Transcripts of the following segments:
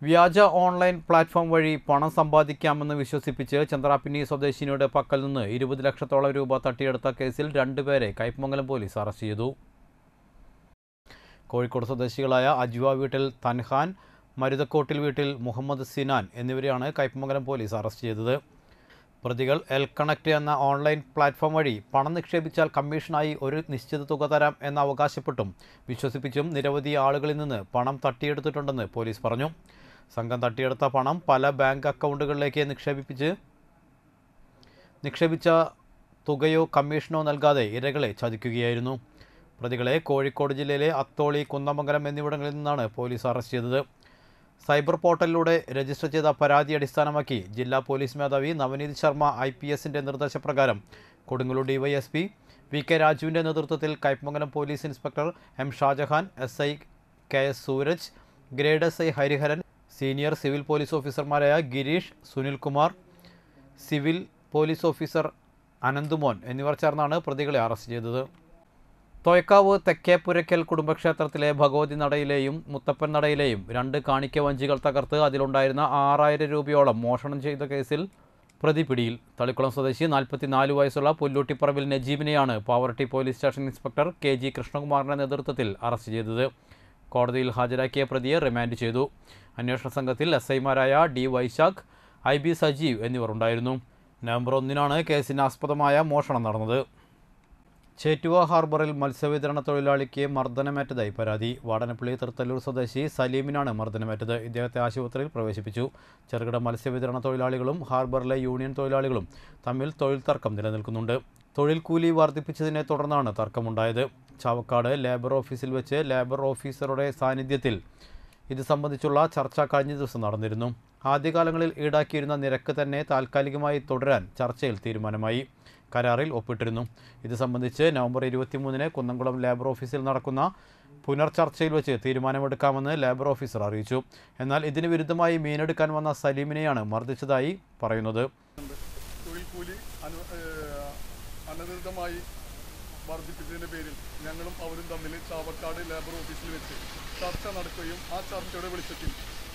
വ്യാജ online platform വഴി പണം സമ്പാദിക്കാമെന്ന് വിശ്വസിപ്പിച്ച് ചന്ദ്രാപ്പിന്നി സ്വദേശിനിയുടെ പക്കൽ നിന്ന് ഇരുപത് ലക്ഷത്തോളം രൂപ തട്ടിയെടുത്ത കേസിൽ രണ്ടുപേരെ കയ്പമംഗലം പോലീസ് അറസ്റ്റ് ചെയ്തു കോഴിക്കോട് സ്വദേശികളായ അജ്വ വീട്ടിൽ തൻഹാൻ മരുതക്കോട്ടിൽ വീട്ടിൽ മുഹമ്മദ് സിനാൻ എന്നിവരെയാണ് കയ്പമംഗലം പോലീസ് അറസ്റ്റ് ചെയ്തത് പ്രതികൾ എൽ കണക്ട് എന്ന ഓൺലൈൻ പ്ലാറ്റ്ഫോം വഴി പണം നിക്ഷേപിച്ചാൽ കമ്മീഷനായി ഒരു നിശ്ചിത തുക തരാം എന്ന് അവകാശപ്പെട്ടും വിശ്വസിപ്പിച്ചും നിരവധി ആളുകളിൽ നിന്ന് പണം തട്ടിയെടുത്തിട്ടുണ്ടെന്ന് പോലീസ് പറഞ്ഞു സംഘം തട്ടിയെടുത്ത പണം പല ബാങ്ക് അക്കൗണ്ടുകളിലേക്ക് നിക്ഷേപിപ്പിച്ച് നിക്ഷേപിച്ച തുകയോ കമ്മീഷനോ നൽകാതെ ഇരകളെ ചതിക്കുകയായിരുന്നു പ്രതികളെ കോഴിക്കോട് ജില്ലയിലെ അത്തോളി കുന്നമംഗലം എന്നിവിടങ്ങളിൽ നിന്നാണ് പോലീസ് അറസ്റ്റ് ചെയ്തത് സൈബർ പോർട്ടലിലൂടെ രജിസ്റ്റർ ചെയ്ത പരാതി അടിസ്ഥാനമാക്കി ജില്ലാ പോലീസ് മേധാവി നവനീത് ശർമ്മ ഐ പി എസിൻ്റെ നിർദ്ദേശപ്രകാരം കൊടുങ്ങല്ലൂർ ഡിവൈഎസ്പി വി കെ രാജുവിൻ്റെ നേതൃത്വത്തിൽ Kaipamangalam police inspector M Shajahan S I K S Suraj grade S I Hariharan senior civil police ഓഫീസർമാരായ Girish Sunilkumar civil police officer Ananthumon എന്നിവർ ചേർന്നാണ് പ്രതികളെ അറസ്റ്റ് ചെയ്തത് തോയക്കാവ് തെക്കേപ്പുരയ്ക്കൽ കുടുംബക്ഷേത്രത്തിലെ ഭഗവതി നടയിലെയും മുത്തപ്പൻ നടയിലെയും രണ്ട് കാണിക്ക വഞ്ചികൾ തകർത്ത് അതിലുണ്ടായിരുന്ന ആറായിരം രൂപയോളം മോഷണം ചെയ്ത കേസിൽ പ്രതി പിടിയിൽ തളിക്കുളം സ്വദേശി നാൽപ്പത്തിനാല് വയസ്സുള്ള പുല്ലൂട്ടിപ്പറമ്പിൽ നജീബിനെയാണ് Pavaratty police station inspector K G കൃഷ്ണകുമാറിൻ്റെ നേതൃത്വത്തിൽ അറസ്റ്റ് ചെയ്തത് കോടതിയിൽ ഹാജരാക്കിയ പ്രതിയെ റിമാൻഡ് ചെയ്തു അന്വേഷണ സംഘത്തിൽ എസ് ഐമാരായ D Vaishakh I B Sajeev എന്നിവർ ഉണ്ടായിരുന്നു നവംബർ ഒന്നിനാണ് കേസിന് ആസ്പദമായ മോഷണം നടന്നത് ചേറ്റുവ ഹാർബറിൽ മത്സ്യവിതരണ തൊഴിലാളിക്ക് മർദ്ദനമേറ്റതായി പരാതി വാടനപ്പള്ളി തൃത്തല്ലൂർ സ്വദേശി സലീമിനാണ് മർദ്ദനമേറ്റത് ഇദ്ദേഹത്തെ ആശുപത്രിയിൽ പ്രവേശിപ്പിച്ചു ചെറുകിട മത്സ്യവിതരണ തൊഴിലാളികളും ഹാർബറിലെ യൂണിയൻ തൊഴിലാളികളും തമ്മിൽ തൊഴിൽ തർക്കം നിലനിൽക്കുന്നുണ്ട് തൊഴിൽ കൂലി വർദ്ധിപ്പിച്ചതിനെ തുടർന്നാണ് തർക്കമുണ്ടായത് ചാവക്കാട് ലേബർ ഓഫീസിൽ വെച്ച് ലേബർ ഓഫീസറുടെ സാന്നിധ്യത്തിൽ ഇത് സംബന്ധിച്ചുള്ള ചർച്ച കഴിഞ്ഞ ദിവസം നടന്നിരുന്നു ആദ്യകാലങ്ങളിൽ ഈടാക്കിയിരുന്ന നിരക്ക് തന്നെ താൽക്കാലികമായി തുടരാൻ ചർച്ചയിൽ തീരുമാനമായി കരാറിൽ ഒപ്പിട്ടിരുന്നു ഇത് സംബന്ധിച്ച് നവംബർ ഇരുപത്തിമൂന്നിന് കുന്നംകുളം ലേബർ ഓഫീസിൽ നടക്കുന്ന പുനർചർച്ചയിൽ വെച്ച് തീരുമാനമെടുക്കാമെന്ന് ലേബർ ഓഫീസർ അറിയിച്ചു എന്നാൽ ഇതിന് വിരുദ്ധമായി മീനെടുക്കാൻ വന്ന സലീമിനെയാണ് മർദ്ദിച്ചതായി പറയുന്നത് തൊഴിൽ കൂലി അനു ഏഹ് അനധികൃതമായി വർദ്ധിപ്പിച്ചതിൻ്റെ പേരിൽ ഞങ്ങളും അവരും തമ്മിൽ ചാവക്കാട് ലേബർ ഓഫീസിൽ വെച്ച് ചർച്ച നടക്കുകയും ആ ചർച്ചയുടെ വെളിച്ചത്തിൽ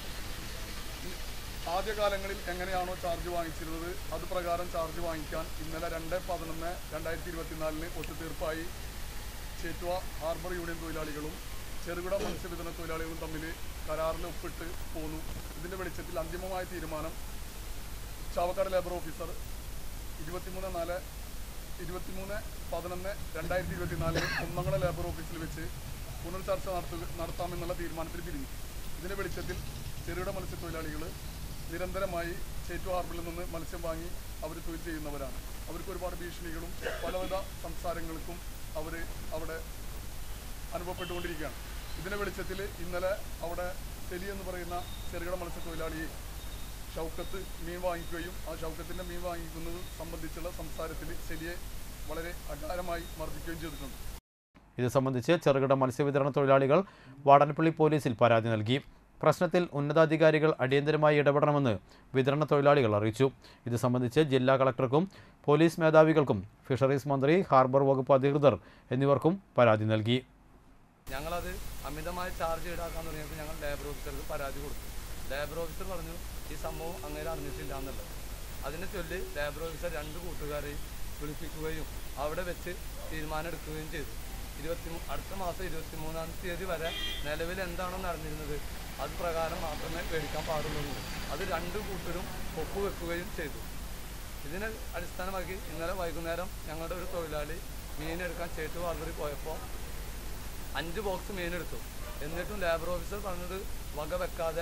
ഈ ആദ്യകാലങ്ങളിൽ എങ്ങനെയാണോ ചാർജ് വാങ്ങിച്ചിരുന്നത് അത് പ്രകാരം ചാർജ് വാങ്ങിക്കാൻ ഇന്നലെ രണ്ട് പതിനൊന്ന് രണ്ടായിരത്തി ഇരുപത്തിനാലിന് ഒത്തുതീർപ്പായി ചേറ്റുവ ഹാർബർ യൂണിയൻ തൊഴിലാളികളും ചെറുകിട മത്സ്യവിതരണ തൊഴിലാളികളും തമ്മിൽ കരാറിൽ ഒപ്പിട്ട് പോന്നു ഇതിൻ്റെ വെളിച്ചത്തിൽ അന്തിമമായ തീരുമാനം ചാവക്കാട് ലേബർ ഓഫീസർ ഇരുപത്തിമൂന്ന് നാല് ഇരുപത്തിമൂന്ന് പതിനൊന്ന് രണ്ടായിരത്തി ഇരുപത്തിനാലിന് കുന്നംകുള ലേബർ ഓഫീസിൽ വെച്ച് പുനർചർച്ച നടത്തുക നടത്താമെന്നുള്ള തീരുമാനത്തിൽ പിരിഞ്ഞു ഇതിന്റെ വെളിച്ചത്തിൽ ചെറുകിട മത്സ്യത്തൊഴിലാളികൾ നിരന്തരമായി ചേറ്റു ഹാർബറിൽ നിന്ന് മത്സ്യം വാങ്ങി അവർ തൊഴിൽ ചെയ്യുന്നവരാണ് അവർക്ക് ഒരുപാട് ഭീഷണികളും പലവിധ സംസാരങ്ങൾക്കും അവർ അവിടെ അനുഭവപ്പെട്ടുകൊണ്ടിരിക്കുകയാണ് ഇതിന്റെ വെളിച്ചത്തിൽ ഇന്നലെ അവിടെ തെലി എന്ന് പറയുന്ന ചെറുകിട മത്സ്യത്തൊഴിലാളിയെ ഷൗക്കത്ത് മീൻ വാങ്ങിക്കുകയും ആ ഷൗക്കത്തിൻ്റെ മീൻ വാങ്ങിക്കുന്നത് സംബന്ധിച്ചുള്ള സംസാരത്തിൽ ശരിയെ വളരെ അകാരമായി മർദ്ദിക്കുകയും ചെയ്തിട്ടുണ്ട് ഇത് സംബന്ധിച്ച് ചെറുകിട മത്സ്യവിതരണ തൊഴിലാളികൾ വാടനപ്പള്ളി പോലീസിൽ പരാതി നൽകി പ്രശ്നത്തിൽ ഉന്നതാധികാരികൾ അടിയന്തരമായി ഇടപെടണമെന്ന് വിതരണ തൊഴിലാളികൾ അറിയിച്ചു ഇത് സംബന്ധിച്ച് ജില്ലാ കളക്ടർക്കും പോലീസ് മേധാവികൾക്കും ഫിഷറീസ് മന്ത്രി ഹാർബർ വകുപ്പ് അധികൃതർ എന്നിവർക്കും പരാതി നൽകി ഞങ്ങളത് അമിതമായി ചാർജ് ഈടാക്കാൻ തുടങ്ങിയപ്പോൾ ഞങ്ങൾ ലേബർ ഓഫീസർക്ക് പരാതി കൊടുത്തു ലേബർ ഓഫീസർ പറഞ്ഞു ഈ സംഭവം അങ്ങനെ അറിഞ്ഞിട്ടില്ല എന്നുള്ളത് അതിനെ ചൊല്ലി ലേബർ ഓഫീസർ രണ്ട് കൂട്ടുകാരെയും വിളിപ്പിക്കുകയും അവിടെ വെച്ച് തീരുമാനം എടുക്കുകയും ചെയ്തു ഇരുപത്തി അടുത്ത മാസം ഇരുപത്തി മൂന്നാം തീയതി വരെ നിലവിൽ എന്താണോ നടന്നിരുന്നത് അത് പ്രകാരം മാത്രമേ മേടിക്കാൻ പാടുള്ളൂ എന്ന്. അത് രണ്ട് കൂട്ടരും ഒപ്പുവെക്കുകയും ചെയ്തു ഇതിനെ അടിസ്ഥാനമാക്കി ഇന്നലെ വൈകുന്നേരം ഞങ്ങളുടെ ഒരു തൊഴിലാളി മീനെടുക്കാൻ ചേട്ടു വാർബറിൽ പോയപ്പോൾ അഞ്ച് ബോക്സ് മീൻ എടുത്തു എന്നിട്ടും ലേബർ ഓഫീസർ പറഞ്ഞത് വക വെക്കാതെ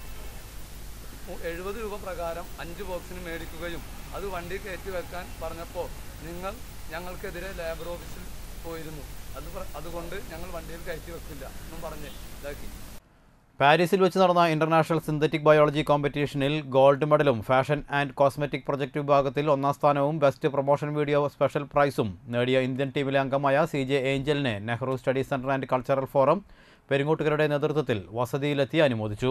മു- എഴുപത് രൂപ പ്രകാരം അഞ്ച് ബോക്സിന് മേടിക്കുകയും അത് വണ്ടി കയറ്റി വെക്കാൻ പറഞ്ഞപ്പോൾ നിങ്ങൾ ഞങ്ങൾക്കെതിരെ ലേബർ ഓഫീസിൽ പോയിരുന്നു അത് പ്ര- അതുകൊണ്ട് ഞങ്ങൾ വണ്ടിയിൽ കയറ്റി വെക്കില്ല എന്നും പറഞ്ഞ് ഇതാക്കി പാരീസിൽ വെച്ച് നടന്ന ഇന്റർനാഷണൽ സിന്തറ്റിക് ബയോളജി കോമ്പറ്റീഷനിൽ ഗോൾഡ് മെഡലും ഫാഷൻ ആൻഡ് കോസ്മെറ്റിക് പ്രൊജക്ട് വിഭാഗത്തിൽ ഒന്നാം സ്ഥാനവും ബെസ്റ്റ് പ്രൊമോഷൻ വീഡിയോ സ്പെഷ്യൽ പ്രൈസും നേടിയ ഇന്ത്യൻ ടീമിലെ അംഗമായ സി ജെ ഏഞ്ചലിനെ Nehru study centre and cultural forum പെരുങ്ങോട്ടുകരുടെ നേതൃത്വത്തിൽ വസതിയിലെത്തി അനുമോദിച്ചു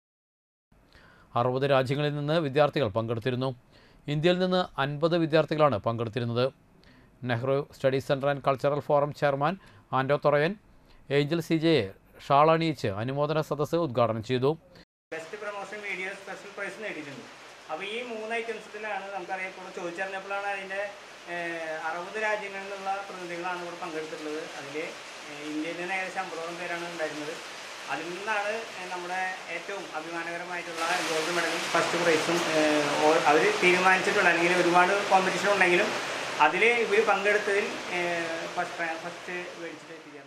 അറുപത് രാജ്യങ്ങളിൽ നിന്ന് വിദ്യാർത്ഥികൾ പങ്കെടുത്തിരുന്നു ഇന്ത്യയിൽ നിന്ന് അൻപത് വിദ്യാർത്ഥികളാണ് പങ്കെടുത്തിരുന്നത് Nehru study centre and cultural forum chairman Anto Thorayan Angel C ജെയെ ഷാൾ അണിയിച്ച് അനുമോദന സദസ്സ് ഉദ്ഘാടനം ചെയ്തു ബെസ്റ്റ് പ്രൊമോഷൻ പ്രൈസ് നേടിയിട്ടുണ്ട് അപ്പോൾ ഈ മൂന്ന് ഐറ്റംസത്തിലാണ് നമുക്കറിയാം ഇപ്പോൾ ചോദിച്ചറിഞ്ഞപ്പോഴാണ് അതിൻ്റെ അറുപത് രാജ്യങ്ങളിൽ നിന്നുള്ള പ്രതിനിധികളാണ് ഇവിടെ പങ്കെടുത്തിട്ടുള്ളത് അതിൽ ഇന്ത്യയിൽ നിന്ന് ഏകദേശം അമ്പതോളം പേരാണ് ഉണ്ടായിരുന്നത് അതിൽ നിന്നാണ് ഏഹ്, നമ്മുടെ ഏറ്റവും അഭിമാനകരമായിട്ടുള്ള ഗോൾഡ് മെഡലും ഫസ്റ്റ് പ്രൈസും അവർ തീരുമാനിച്ചിട്ടുള്ള അല്ലെങ്കിൽ ഒരുപാട് കോമ്പറ്റീഷൻ ഉണ്ടെങ്കിലും അതിൽ ഇവർ പങ്കെടുത്തതിൽ ഫസ്റ്റ് ഫസ്റ്റ് മേടിച്ചിട്ട് എത്തിക്കാൻ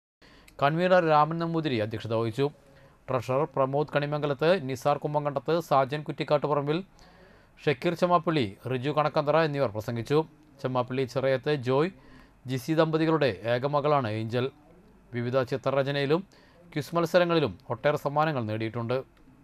കൺവീനർ രാമൻ നമ്പൂതിരി അധ്യക്ഷത വഹിച്ചു ട്രഷറർ പ്രമോദ് കണിമംഗലത്ത് നിസാർ കുമ്പങ്കണ്ടത്ത് സാജൻ കുറ്റിക്കാട്ടുപറമ്പിൽ ഷക്കീർ ചെമ്മാപ്പള്ളി റിജു കണക്കന്തറ എന്നിവർ പ്രസംഗിച്ചു ചെമ്മാപ്പള്ളി ചിറയത്ത് ജോയ് ജിസി ദമ്പതികളുടെ ഏകമകളാണ് ഏഞ്ചൽ വിവിധ ചിത്രരചനയിലും ക്വിസ് മത്സരങ്ങളിലും ഒട്ടേറെ സമ്മാനങ്ങൾ നേടിയിട്ടുണ്ട്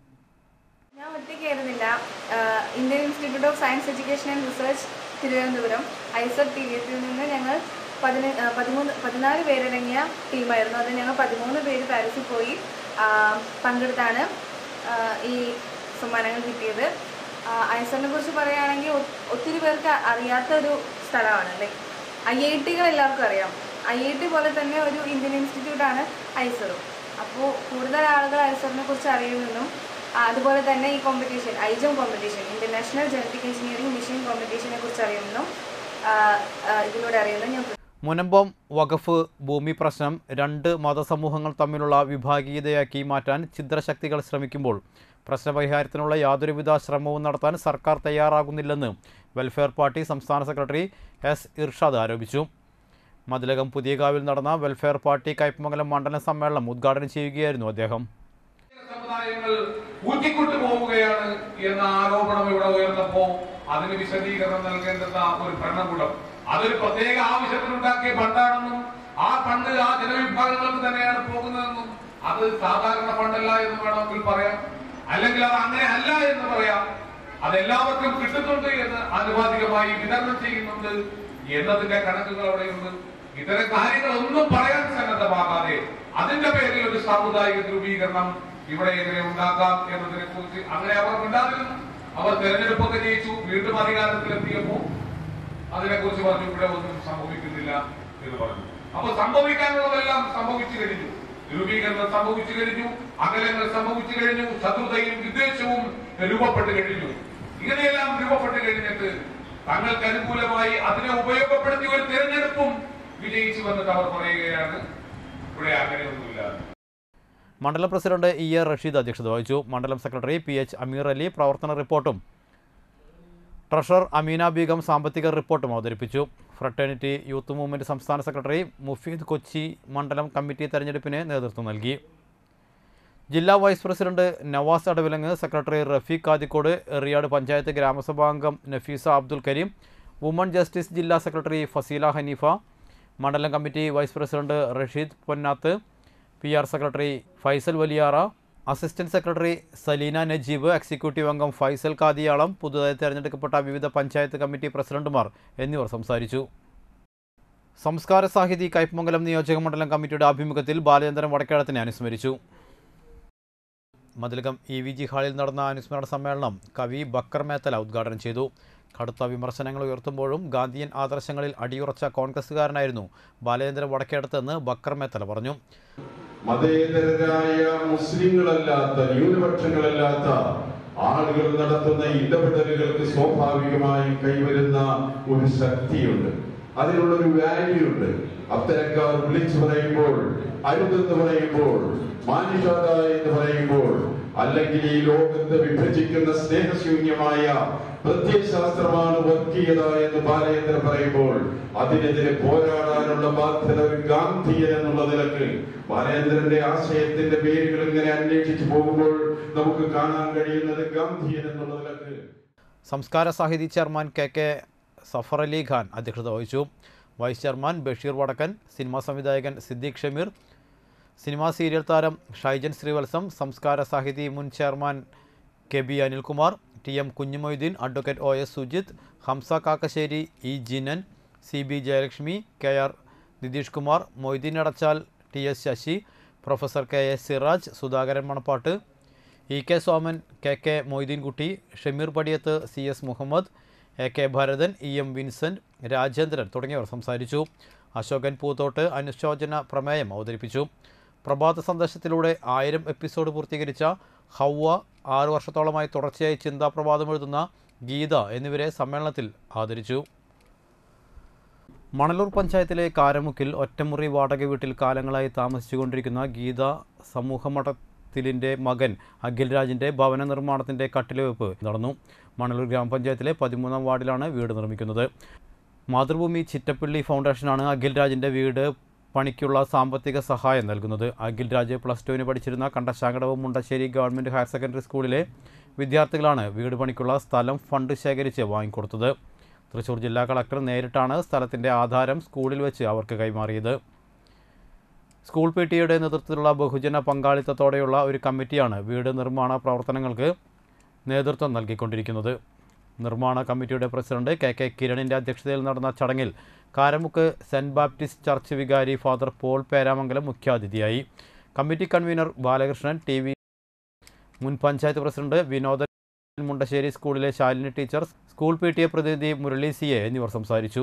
ഞാൻ ഒറ്റയ്ക്കായിരുന്നില്ല ആഹ് Indian institute of science education and research Thiruvananthapuram IISER T V എഫിൽ നിന്ന് ഞങ്ങൾ പതിന ആഹ് പതിമൂന്ന് പതിനാല് പേരടങ്ങിയ ടീമായിരുന്നു അത് ഞങ്ങൾ പതിമൂന്ന് പേര് പാരീസിൽ പോയി ആഹ് പങ്കെടുത്താണ് ആഹ് ഈ സമ്മാനങ്ങൾ കിട്ടിയത് ആഹ് ഐസറിനെ കുറിച്ച് പറയുകയാണെങ്കിൽ ഒ- ഒത്തിരി പേർക്ക് അറിയാത്ത ഒരു സ്ഥലമാണ് ലൈക്ക് ഐ ഐ ടികൾ എല്ലാവർക്കും അറിയാം ഐ ഐ ടി പോലെ തന്നെ ഒരു ഇന്ത്യൻ ഇൻസ്റ്റിറ്റ്യൂട്ടാണ് ഐസറും അപ്പോൾ കൂടുതൽ ആളുകൾ ഐസറിനെ കുറിച്ച് അറിയുമെന്നും ആ, അതുപോലെ തന്നെ ഈ competition iGEM competition international genetic engineering machine കോമ്പറ്റീഷനെ കുറിച്ച് അറിയുമെന്നും ആ, ആ, ഇതിലൂടെ അറിയുമെന്നും ഞാൻ മുനമ്പം വഖഫ് ഭൂമി പ്രശ്നം രണ്ട് മതസമൂഹങ്ങൾ തമ്മിലുള്ള വിഭാഗീയതയാക്കി മാറ്റാൻ ഛിദ്രശക്തികൾ ശ്രമിക്കുമ്പോൾ പ്രശ്നപരിഹാരത്തിനുള്ള യാതൊരുവിധ ശ്രമവും നടത്താൻ സർക്കാർ തയ്യാറാകുന്നില്ലെന്ന് വെൽഫെയർ പാർട്ടി സംസ്ഥാന സെക്രട്ടറി എസ് ഇർഷാദ് ആരോപിച്ചു മതിലകം പുതിയകാവിൽ നടന്ന വെൽഫെയർ പാർട്ടി കയ്പമംഗലം മണ്ഡലം സമ്മേളനം ഉദ്ഘാടനം ചെയ്യുകയായിരുന്നു അദ്ദേഹം സമുദായങ്ങൾ ഊറ്റിക്കൊണ്ടു പോവുകയാണ് എന്ന ആരോപണം ഇവിടെ ഉയർന്നപ്പോ അതിന് വിശദീകരണം നൽകേണ്ടുന്ന ഒരു ഭരണകൂടം അതൊരു പ്രത്യേക ആവശ്യത്തിനുണ്ടാക്കിയ ഫണ്ടാണെന്നും ആ ഫണ്ട് ആ ജനവിഭാഗങ്ങൾക്ക് തന്നെയാണ് പോകുന്നതെന്നും അത് സാധാരണ ഫണ്ടല്ല എന്ന് വേണമെങ്കിൽ പറയാം അല്ലെങ്കിൽ അത് അങ്ങനെ അല്ല എന്ന് പറയാം അത് എല്ലാവർക്കും കിട്ടുന്നുണ്ട് എന്ന് ആനുപാതികമായി വിതരണം ചെയ്യുന്നുണ്ട് എന്നതിന്റെ കണക്കുകൾ അവിടെയുണ്ട് ഇത്തരം കാര്യങ്ങളൊന്നും പറയാൻ സന്നദ്ധമാകാതെ അതിന്റെ പേരിൽ ഒരു സാമുദായിക ധ്രുവീകരണം ഇവിടെ എങ്ങനെ ഉണ്ടാക്കാം എന്നതിനെ കുറിച്ച് അങ്ങനെ അവർ ഉണ്ടായിരുന്നു അവർ തെരഞ്ഞെടുപ്പൊക്കെ ജയിച്ചു വീണ്ടും അധികാരത്തിലെത്തിയപ്പോ അതിനെക്കുറിച്ച് പറഞ്ഞു ഇവിടെ ഒന്നും സംഭവിക്കുന്നില്ല എന്ന് പറഞ്ഞു അപ്പൊ സംഭവിക്കാനുള്ളതെല്ലാം സംഭവിച്ചു കഴിഞ്ഞു രൂപീകരണം സംഭവിച്ചു കഴിഞ്ഞു അകലങ്ങൾ സംഭവിച്ചു കഴിഞ്ഞു ശത്രുതയും വിദ്വേഷവും രൂപപ്പെട്ടു കഴിഞ്ഞു ഇങ്ങനെയെല്ലാം രൂപപ്പെട്ടു കഴിഞ്ഞിട്ട് തങ്ങൾക്ക് അനുകൂലമായി അതിനെ ഉപയോഗപ്പെടുത്തി ഒരു തിരഞ്ഞെടുപ്പും വിജയിച്ചു വന്നിട്ട് അവർ പറയുകയാണ് ഇവിടെ അങ്ങനെയൊന്നുമില്ല മണ്ഡലം പ്രസിഡന്റ് ഇ എ റഷീദ് അധ്യക്ഷത വഹിച്ചു മണ്ഡലം secretary P H Ameer Ali പ്രവർത്തന റിപ്പോർട്ടും ട്രഷറർ അമീന ബീഗം സാമ്പത്തിക റിപ്പോർട്ടും അവതരിപ്പിച്ചു ഫ്രട്ടേണിറ്റി യൂത്ത് മൂവ്മെന്റ് സംസ്ഥാന സെക്രട്ടറി മുഫീദ് കൊച്ചി മണ്ഡലം കമ്മിറ്റി തെരഞ്ഞെടുപ്പിന് നേതൃത്വം നൽകി ജില്ലാ vice president Navas Adavilangu secretary Rafeeq Kadikode Eriyad panchayat ഗ്രാമസഭാംഗം നഫീസ അബ്ദുൽ കരീം വുമൺ ജസ്റ്റിസ് ജില്ലാ സെക്രട്ടറി ഫസീല ഹനീഫ മണ്ഡലം committee vice president Rasheed Ponnath P R secretary Faisal Valiyara assistant secretary Saleena Najeeb executive അംഗം ഫൈസൽ കാദിയാളം പുതുതായി തെരഞ്ഞെടുക്കപ്പെട്ട വിവിധ പഞ്ചായത്ത് കമ്മിറ്റി പ്രസിഡന്റുമാർ എന്നിവർ സംസാരിച്ചു സംസ്കാര സാഹിതി കയ്പമംഗലം നിയോജക മണ്ഡലം കമ്മിറ്റിയുടെ ആഭിമുഖ്യത്തിൽ ബാലചന്ദ്രൻ വടക്കേടത്തിനെ അനുസ്മരിച്ചു മതിലകം ഇ വി ജി ഹാളിൽ നടന്ന അനുസ്മരണ സമ്മേളനം കവി ബക്കർ മേത്തല ഉദ്ഘാടനം ചെയ്തു കടുത്ത വിമർശനങ്ങൾ ഉയർത്തുമ്പോഴും ഗാന്ധിയൻ ആദർശങ്ങളിൽ അടിയുറച്ച കോൺഗ്രസുകാരനായിരുന്നു ബാലചന്ദ്രൻ വടക്കേടത്തെന്ന് ബക്കർ മേത്തല പറഞ്ഞു മതേതരരായ മുസ്ലിങ്ങളല്ലാത്ത ന്യൂനപക്ഷങ്ങളല്ലാത്ത ആളുകൾ നടത്തുന്ന ഇടപെടലുകൾക്ക് സ്വാഭാവികമായും കൈവരുന്ന ഒരു ശക്തിയുണ്ട് അതിനുള്ളൊരു വാല്യൂ ഉണ്ട് അത്തരക്കാർ വിളിച്ചു പറയുമ്പോൾ അരുതെന്ന് പറയുമ്പോൾ മാനുഷാത എന്ന് പറയുമ്പോൾ അല്ലെങ്കിൽ ഈ ലോകത്തെ വിഭജിക്കുന്ന സ്നേഹശൂന്യമായ പ്രത്യയശാസ്ത്രമാണ് വർഗീയത എന്ന് ബാലചന്ദ്രൻ പറയുമ്പോൾ അതിനെതിരെ പോരാടാനുള്ള ബാധ്യത ഒരു ഗാന്ധിയൻ എന്നുള്ള നിലക്ക് ബാലചന്ദ്രന്റെ ആശയത്തിന്റെ പേരുകൾ ഇങ്ങനെ അന്വേഷിച്ചു പോകുമ്പോൾ നമുക്ക് കാണാൻ കഴിയുന്നത് ഗാന്ധിയൻ എന്നുള്ള നിലക്ക് Samskara Sahithi chairman K K Safar Ali Khan അധ്യക്ഷത വഹിച്ചു വൈസ് ചെയർമാൻ ബഷീർ വടക്കൻ സിനിമാ സംവിധായകൻ സിദ്ദീഖ് ഷമീർ സിനിമാ സീരിയൽ താരം ഷൈജൻ ശ്രീവത്സം സംസ്കാര സാഹിതി മുൻ chairman K B Anilkumar T M Kunjumoideen advocate O S Sujith Hamsa Kakkassery E Jinan C B Jayalakshmi K R Nitheesh Kumar Moideen Adachal T S Sasi professor K S Siraj Sudhakaran Manappattu E K Soman K K Moideenkutty Shameer Padiyath C S Muhammed A K Bharathan E M Vincent Rajendran തുടങ്ങിയവർ സംസാരിച്ചു അശോകൻ പൂത്തോട്ട് അനുശോചന പ്രമേയം അവതരിപ്പിച്ചു പ്രഭാത സന്ദേശത്തിലൂടെ ആയിരം എപ്പിസോഡ് പൂർത്തീകരിച്ച ഹൗവ ആറു വർഷത്തോളമായി തുടർച്ചയായി ചിന്താപ്രഭാതം എഴുതുന്ന ഗീത എന്നിവരെ സമ്മേളനത്തിൽ ആദരിച്ചു മണലൂർ പഞ്ചായത്തിലെ കാരമുക്കിൽ ഒറ്റമുറി വാടക വീട്ടിൽ കാലങ്ങളായി താമസിച്ചുകൊണ്ടിരിക്കുന്ന ഗീത സമൂഹമഠത്തിലിൻ്റെ മകൻ അഖിൽ രാജിൻ്റെ ഭവന നിർമ്മാണത്തിൻ്റെ കട്ടിലവെപ്പ് നടന്നു മണലൂർ ഗ്രാമപഞ്ചായത്തിലെ പതിമൂന്നാം വാർഡിലാണ് വീട് നിർമ്മിക്കുന്നത് മാതൃഭൂമി ചിറ്റപ്പള്ളി ഫൗണ്ടേഷനാണ് അഖിൽ രാജിൻ്റെ വീട് പണിക്കുള്ള സാമ്പത്തിക സഹായം നൽകുന്നത് അഖിൽ രാജ് പ്ലസ് ടുവിന് പഠിച്ചിരുന്ന Kandassankadavu Mundassery government higher secondary സ്കൂളിലെ വിദ്യാർത്ഥികളാണ് വീട് പണിക്കുള്ള സ്ഥലം ഫണ്ട് ശേഖരിച്ച് വാങ്ങിക്കൊടുത്തത് തൃശൂർ ജില്ലാ കളക്ടർ നേരിട്ടാണ് സ്ഥലത്തിൻ്റെ ആധാരം സ്കൂളിൽ വെച്ച് അവർക്ക് കൈമാറിയത് സ്കൂൾ പി ടിയുടെ നേതൃത്വത്തിലുള്ള ബഹുജന പങ്കാളിത്തത്തോടെയുള്ള ഒരു കമ്മിറ്റിയാണ് വീട് നിർമ്മാണ പ്രവർത്തനങ്ങൾക്ക് നേതൃത്വം നൽകിക്കൊണ്ടിരിക്കുന്നത് നിർമ്മാണ കമ്മിറ്റിയുടെ പ്രസിഡന്റ് കെ കെ കിരണിൻ്റെ അധ്യക്ഷതയിൽ നടന്ന ചടങ്ങിൽ കാരമുക്ക് സെൻറ് ബാപ്റ്റിസ്റ്റ് ചർച്ച് വികാരി ഫാദർ പോൾ പേരാമംഗലം മുഖ്യാതിഥിയായി committee convener Balakrishnan T V മുൻ പഞ്ചായത്ത് പ്രസിഡന്റ് വിനോദൻ മുണ്ടശ്ശേരി സ്കൂളിലെ Shalini teacher school P T A പ്രതിനിധി മുരളി സി എ എന്നിവർ സംസാരിച്ചു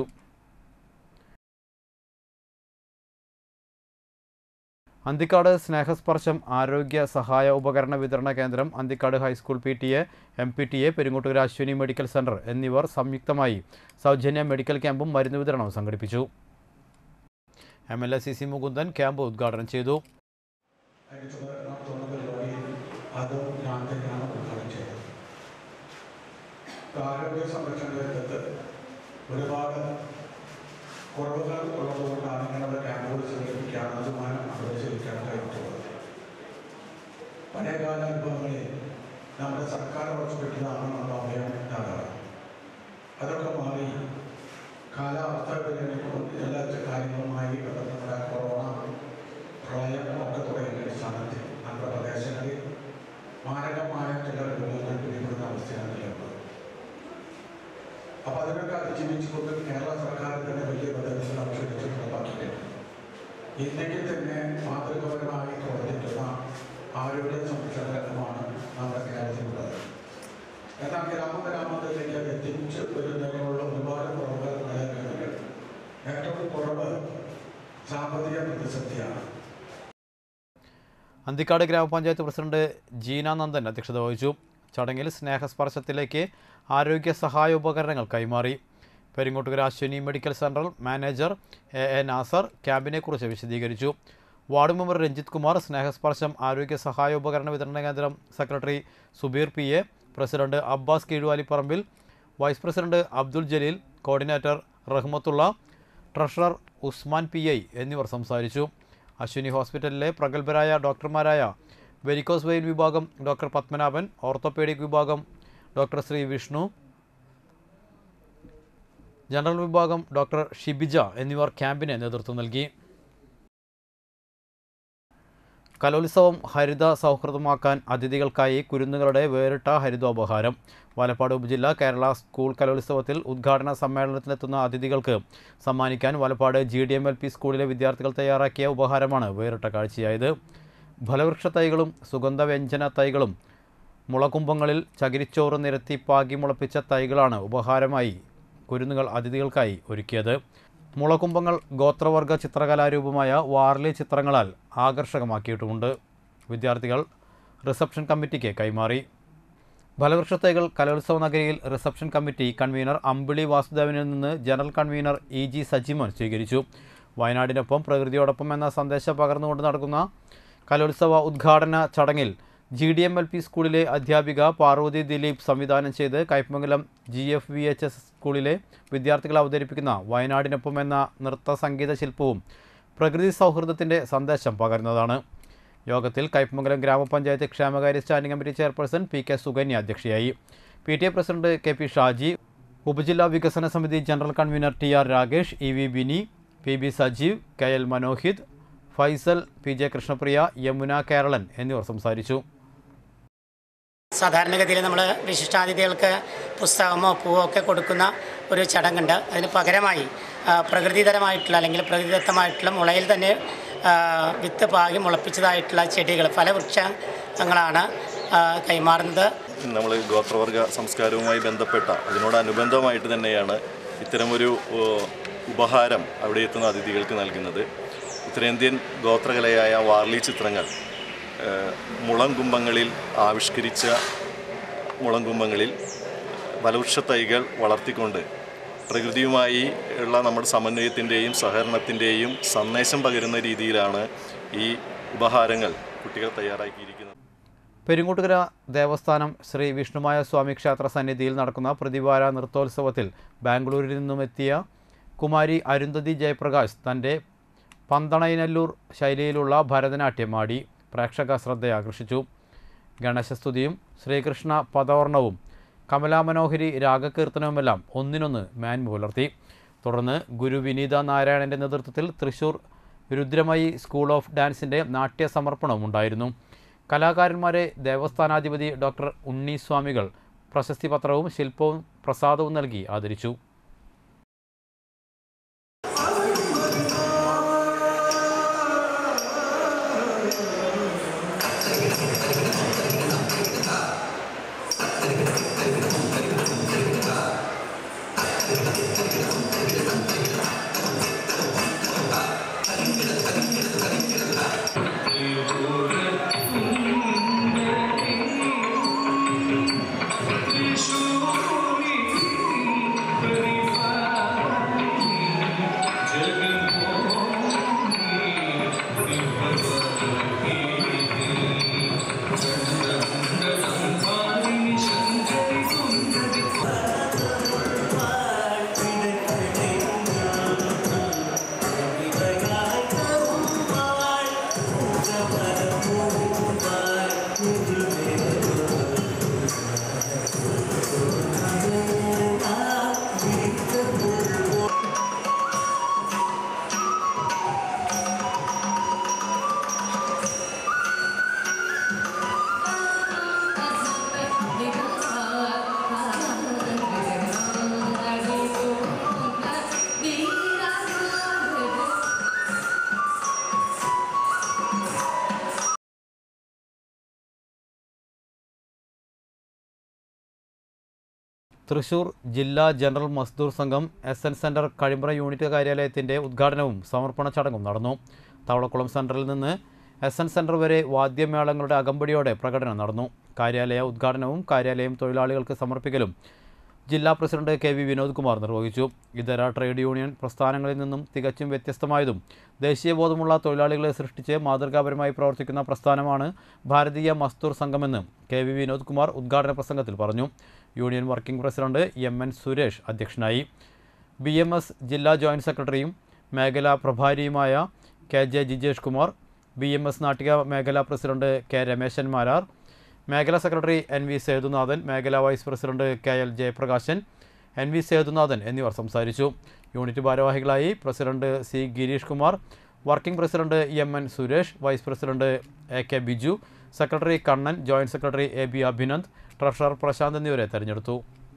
അന്തിക്കാട് സ്നേഹസ്പർശം ആരോഗ്യ സഹായ ഉപകരണ വിതരണ കേന്ദ്രം Anthikkad high school P T A M P T A Perungottoor Ashwini medical centre എന്നിവർ സംയുക്തമായി സൗജന്യ മെഡിക്കൽ ക്യാമ്പും മരുന്ന് വിതരണവും സംഘടിപ്പിച്ചു M L A C C Mukundan camp ഉദ്ഘാടനം ചെയ്തു അതിന് ചുമതല പരിപാടി അതും ഞാൻ തന്നെയാണ് ഉദ്ഘാടനം ചെയ്തത് ആരോഗ്യ സംരക്ഷണ രംഗത്ത് ഒരുപാട് കുറവുകൾ ഉള്ളതുകൊണ്ടാണ് ഇങ്ങനെയുള്ള ക്യാമ്പുകൾ സംഘടിപ്പിക്കാൻ അതുമാനം അനുവദിച്ചിരിക്കാൻ കഴിഞ്ഞിട്ടുള്ളത് പഴയകാല അനുഭവങ്ങളിൽ നമ്മുടെ സർക്കാർ ഉറച്ചുപെട്ടതാണ് നമ്മുടെ അഭയം ഉണ്ടാകാറ് അതൊക്കെ മാറി കാലാവസ്ഥ വ്യതിയാനവും എല്ലാ കാര്യങ്ങളുമായി ബന്ധപ്പെട്ട കൊറോണ പ്രളയം ഒക്കെ തുടങ്ങിയ അടിസ്ഥാനത്തിൽ നമ്മുടെ പ്രദേശങ്ങളിൽ മാരകമായ ചില രോഗങ്ങൾ പിടിപെടുന്ന അവസ്ഥയാണ് നിലവിലുള്ളത് അപ്പോൾ അതിനൊക്കെ അതിജീവിച്ചുകൊണ്ട് കേരള സർക്കാർ തന്നെ വലിയ പദ്ധതികൾ ആവിഷ്കരിച്ച് നടപ്പാക്കിയിട്ടുണ്ട് ഇന്ത്യക്ക് തന്നെ മാതൃകപരമായി പ്രവർത്തിക്കുന്ന ആരോഗ്യ സംരക്ഷണ രംഗമാണ് നമ്മുടെ കേരളത്തിലുള്ളത് എന്നാൽ ഗ്രാമഗ്രാമത്തിലേക്ക് എത്തിച്ച് വരുന്നതിനുള്ള ഒരുപാട് കുറവുകൾ നിലനിൽക്കുന്നുണ്ട് ഏറ്റവും കുറവ് സാമ്പത്തിക പ്രതിസന്ധിയാണ് അന്തിക്കാട് ഗ്രാമപഞ്ചായത്ത് പ്രസിഡന്റ് ജീന നന്ദൻ അധ്യക്ഷത വഹിച്ചു ചടങ്ങിൽ സ്നേഹസ്പർശത്തിലേക്ക് ആരോഗ്യ സഹായ ഉപകരണങ്ങൾ കൈമാറി Peringottukara Ashwini medical central manager A A Nasar ക്യാമ്പിനെക്കുറിച്ച് വിശദീകരിച്ചു വാർഡ് മെമ്പർ രഞ്ജിത് കുമാർ സ്നേഹസ്പർശം ആരോഗ്യ സഹായ ഉപകരണ വിതരണ കേന്ദ്രം secretary Subeer P A president Abbas Keezhuvaliparambil vice president Abdul Jaleel coordinator Rahmathulla treasurer Usman P I എന്നിവർ സംസാരിച്ചു അശ്വിനി ഹോസ്പിറ്റലിലെ പ്രഗത്ഭരായ ഡോക്ടർമാരായ വെരിക്കോസ് വെയിൻ വിഭാഗം ഡോക്ടർ പത്മനാഭൻ ഓർത്തോപീഡിക് വിഭാഗം ഡോക്ടർ ശ്രീ വിഷ്ണു ജനറൽ വിഭാഗം ഡോക്ടർ ഷിബിജ എന്നിവർ ക്യാമ്പിന് നേതൃത്വം നൽകി കലോത്സവം ഹരിത സൗഹൃദമാക്കാൻ അതിഥികൾക്കായി കുരുന്നുകളുടെ വേറിട്ട ഹരിതോപഹാരം വലപ്പാട് ഉപജില്ല കേരള സ്കൂൾ കലോത്സവത്തിൽ ഉദ്ഘാടന സമ്മേളനത്തിലെത്തുന്ന അതിഥികൾക്ക് സമ്മാനിക്കാൻ Valappad G D M L P സ്കൂളിലെ വിദ്യാർത്ഥികൾ തയ്യാറാക്കിയ ഉപഹാരമാണ് വേറിട്ട കാഴ്ചയായത് ഫലവൃക്ഷ തൈകളും സുഗന്ധവ്യഞ്ജന തൈകളും മുളകുംഭങ്ങളിൽ ചകിരിച്ചോറ് നിരത്തി പാകി മുളപ്പിച്ച തൈകളാണ് ഉപഹാരമായി കുരുന്നുകൾ അതിഥികൾക്കായി ഒരുക്കിയത് മുളകുംഭങ്ങൾ ഗോത്രവർഗ ചിത്രകലാരൂപമായ വാർലി ചിത്രങ്ങളാൽ ആകർഷകമാക്കിയിട്ടുമുണ്ട് വിദ്യാർത്ഥികൾ റിസപ്ഷൻ കമ്മിറ്റിക്ക് കൈമാറി ഫലവൃക്ഷത്തൈകൾ കലോത്സവ നഗരിയിൽ റിസപ്ഷൻ കമ്മിറ്റി കൺവീനർ അമ്പിളി വാസുദേവനിൽ നിന്ന് general convener E G Sajimon സ്വീകരിച്ചു വയനാടിനൊപ്പം പ്രകൃതിയോടൊപ്പം എന്ന സന്ദേശം പകർന്നുകൊണ്ട് നടക്കുന്ന കലോത്സവ ഉദ്ഘാടന ചടങ്ങിൽ G D M L P സ്കൂളിലെ അധ്യാപിക പാർവതി ദിലീപ് സംവിധാനം ചെയ്ത് Kaipamangalam G F V H S സ്കൂളിലെ വിദ്യാർത്ഥികൾ അവതരിപ്പിക്കുന്ന വയനാടിനൊപ്പം എന്ന നൃത്ത സംഗീത ശില്പവും പ്രകൃതി സൗഹൃദത്തിൻ്റെ സന്ദേശം പകരുന്നതാണ് യോഗത്തിൽ കൈപ്പമംഗലം ഗ്രാമപഞ്ചായത്ത് ക്ഷേമകാര്യ standing committee chairperson P K Sukanya അധ്യക്ഷയായി P T A president K P Shaji ഉപജില്ലാ വികസന സമിതി general convener T R Rakesh E V Bini P B Sajeev K L Manohith Faisal P J Krishnapriya Yamuna Keralan എന്നിവർ സംസാരിച്ചു സാധാരണഗതിയിൽ നമ്മൾ വിശിഷ്ടാതിഥികൾക്ക് പുസ്തകമോ പൂവോ ഒക്കെ കൊടുക്കുന്ന ഒരു ചടങ്ങുണ്ട് അതിന് പകരമായി ആ, പ്രകൃതിതരമായിട്ടുള്ള അല്ലെങ്കിൽ പ്രകൃതിദത്തമായിട്ടുള്ള മുളയിൽ തന്നെ ആ, വിത്ത് പാകി മുളപ്പിച്ചതായിട്ടുള്ള ചെടികൾ ഫലവൃക്ഷങ്ങളാണ് ആ, കൈമാറുന്നത് നമ്മൾ ഗോത്രവർഗ സംസ്കാരവുമായി ബന്ധപ്പെട്ട അതിനോടനുബന്ധമായിട്ട് തന്നെയാണ് ഇത്തരമൊരു ഓ, ഉപഹാരം അവിടെ എത്തുന്ന അതിഥികൾക്ക് നൽകുന്നത് ഉത്തരേന്ത്യൻ ഗോത്രകലയായ വാർലി ചിത്രങ്ങൾ ഏഹ്, മുളങ്കുമ്പങ്ങളിൽ ആവിഷ്കരിച്ച മുളങ്കുമ്പങ്ങളിൽ ഫലവൃക്ഷ തൈകൾ വളർത്തിക്കൊണ്ട് പ്രകൃതിയുമായി ഉള്ള നമ്മുടെ സമന്വയത്തിൻ്റെയും സഹകരണത്തിൻ്റെയും സന്ദേശം പകരുന്ന രീതിയിലാണ് ഈ ഉപഹാരങ്ങൾ കുട്ടികൾ തയ്യാറാക്കിയിരിക്കുന്നത് പെരുങ്ങോട്ടുകര ദേവസ്ഥാനം ശ്രീ വിഷ്ണുമായ സ്വാമി ക്ഷേത്ര സന്നിധിയിൽ നടക്കുന്ന പ്രതിവാര നൃത്തോത്സവത്തിൽ ബാംഗ്ലൂരിൽ നിന്നും എത്തിയ കുമാരി അരുന്ധതി ജയപ്രകാശ് തൻ്റെ പന്തണൈനല്ലൂർ ശൈലിയിലുള്ള ഭരതനാട്യം ആടി പ്രേക്ഷക ശ്രദ്ധയാകർഷിച്ചു ഗണേശസ്തുതിയും ശ്രീകൃഷ്ണ പദവർണവും കമലാമനോഹരി രാഗകീർത്തനവുമെല്ലാം ഒന്നിനൊന്ന് മേന്മ പുലർത്തി തുടർന്ന് ഗുരു വിനീത നാരായണൻ്റെ നേതൃത്വത്തിൽ തൃശൂർ രുദ്രമയി സ്കൂൾ ഓഫ് ഡാൻസിൻ്റെ നാട്യ സമർപ്പണവും ഉണ്ടായിരുന്നു കലാകാരന്മാരെ ദേവസ്ഥാനാധിപതി ഡോക്ടർ ഉണ്ണിസ്വാമികൾ പ്രശസ്തി പത്രവും ശില്പവും പ്രസാദവും നൽകി ആദരിച്ചു തൃശൂർ ജില്ലാ general Mazdoor Sangham S N centre Kazhimbram unit കാര്യാലയത്തിൻ്റെ ഉദ്ഘാടനവും സമർപ്പണ ചടങ്ങും നടന്നു തവളക്കുളം സെൻറ്ററിൽ നിന്ന് എസ് എൻ സെൻറ്റർ വരെ വാദ്യമേളങ്ങളുടെ അകമ്പടിയോടെ പ്രകടനം നടന്നു കാര്യാലയ ഉദ്ഘാടനവും കാര്യാലയം തൊഴിലാളികൾക്ക് സമർപ്പിക്കലും ജില്ലാ president K V Vinod Kumar നിർവഹിച്ചു ഇതര ട്രേഡ് യൂണിയൻ പ്രസ്ഥാനങ്ങളിൽ നിന്നും തികച്ചും വ്യത്യസ്തമായതും ദേശീയബോധമുള്ള തൊഴിലാളികളെ സൃഷ്ടിച്ച് മാതൃകാപരമായി പ്രവർത്തിക്കുന്ന പ്രസ്ഥാനമാണ് ഭാരതീയ മസ്ദൂർ സംഘമെന്ന് കെ വി വിനോദ് കുമാർ ഉദ്ഘാടന പ്രസംഗത്തിൽ പറഞ്ഞു union working president M N Suresh അധ്യക്ഷനായി ബി എം എസ് ജില്ലാ ജോയിന്റ് സെക്രട്ടറിയും മേഖലാ പ്രഭാരിയുമായ K J Jijesh Kumar B M S Nattika മേഖലാ പ്രസിഡന്റ് കെ രമേശൻ മാരാർ മേഖലാ സെക്രട്ടറി എൻ വി സേതുനാഥൻ മേഖലാ vice president K L Jayaprakashan N V Sethunathan എന്നിവർ സംസാരിച്ചു യൂണിറ്റ് ഭാരവാഹികളായി president C Gireesh Kumar working president M N Suresh vice president A K Biju secretary Kannan joint secretary A B Abhinand treasurer Prashanth എന്നിവരെ തെരഞ്ഞെടുത്തു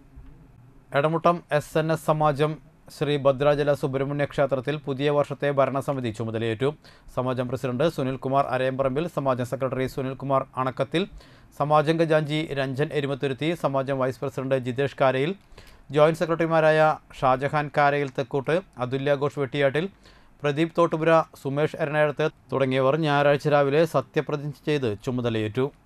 Edamuttam S N S Samajam Sree Bhadrachala Subrahmanya ക്ഷേത്രത്തിൽ പുതിയ വർഷത്തെ ഭരണസമിതി ചുമതലയേറ്റു സമാജം പ്രസിഡന്റ് സുനിൽകുമാർ അരയമ്പറമ്പിൽ സമാജം സെക്രട്ടറി സുനിൽകുമാർ അണക്കത്തിൽ സമാജം ഖജാഞ്ചി രഞ്ജൻ എരുമത്തുരുത്തി സമാജം വൈസ് പ്രസിഡന്റ് ജിതേഷ് കാരയിൽ ജോയിന്റ് സെക്രട്ടറിമാരായ ഷാജഹാൻ കാരയിൽ തെക്കൂട്ട് അതുല്യ ഘോഷ് വെട്ടിയാട്ടിൽ പ്രദീപ് തോട്ടുപുര സുമേഷ് എരണയടത്ത് തുടങ്ങിയവർ ഞായറാഴ്ച രാവിലെ സത്യപ്രതിജ്ഞ ചെയ്ത് ചുമതലയേറ്റു